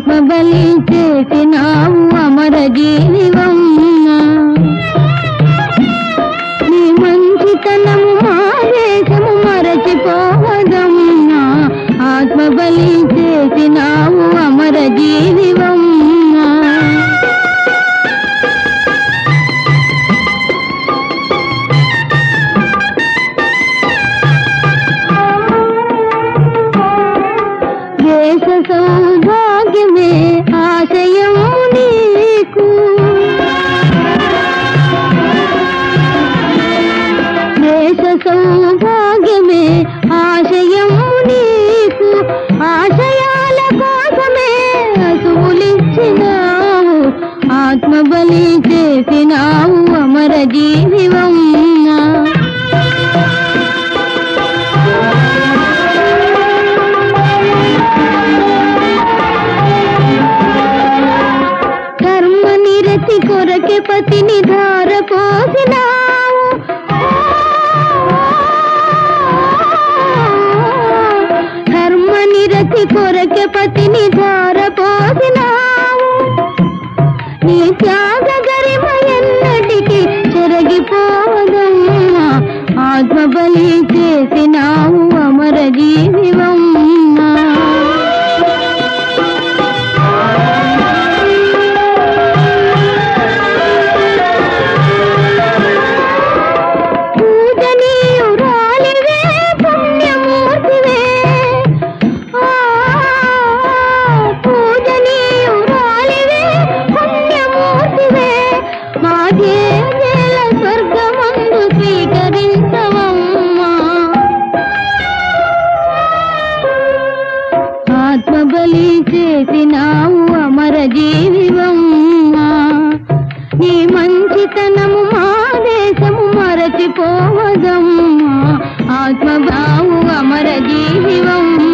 ఆత్మబలి చేసినావు అమర జీవివమ్మా నీ మంచితనము మా దేశము మరచిపోవదమ్మా ఆత్మబలి చేసినావు అమర జీవివమ్మా దేశ సౌభాగ్యమే ఆశయము నీకు దేశ సౌభాగ్యమే ఆశయము నీకు ఆశయాల కోసమే అసువులిచ్చినావు ఆత్మబలి చేసినావు అమర జీవివమ్మా కర్మ నిరతి కొరకే పతిని ధార పోసినావు కర్మ నిరతి కొరకే పతిని ధార పోసినావు నీ త్యాగ గరిమ ఎన్నటికి చెరగిపోదమ్మా ఆత్మబలి చేసినావు అమర జీవివమ్మా పూజనీయురాలివే పుణ్యమూర్తివే ఆ, పూజనీయురాలివే పుణ్యమూర్తివే మా దేవేల స్వర్గమందు స్వీకరించవమ్మా ఆత్మబలి చేసినావు అమర జీవివమ్మా నీ మంచితనము మా దేశము మరచిపోవదమ్మా ఆత్మభావు అమర జీవివమ్మా